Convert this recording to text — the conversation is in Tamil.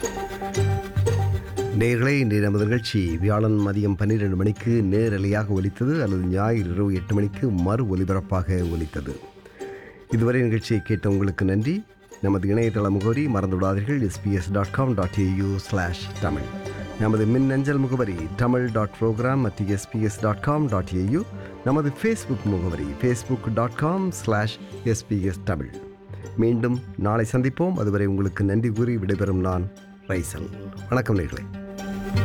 நேர்களே இன்றைய நமது நிகழ்ச்சி வியாழன் மதியம் பன்னிரெண்டு மணிக்கு நேரலையாக ஒலித்தது அல்லது ஞாயிறு இரவு எட்டு மணிக்கு மறு ஒலிபரப்பாக ஒலித்தது இதுவரை நிகழ்ச்சியை கேட்ட உங்களுக்கு நன்றி நமது இணையதள முகவரி மறந்துவிடாதீர்கள் SBS dot com dot AU slash Tamil நமது மின்னஞ்சல் முகவரி Tamil dot program at SBS dot com dot AU நமது ஃபேஸ்புக் முகவரி Facebook dot com slash SBS Tamil மீண்டும் நாளை சந்திப்போம் அதுவரை உங்களுக்கு நன்றி கூறி விடைபெறும் நான் ரைசல் வணக்கம் நேர்களே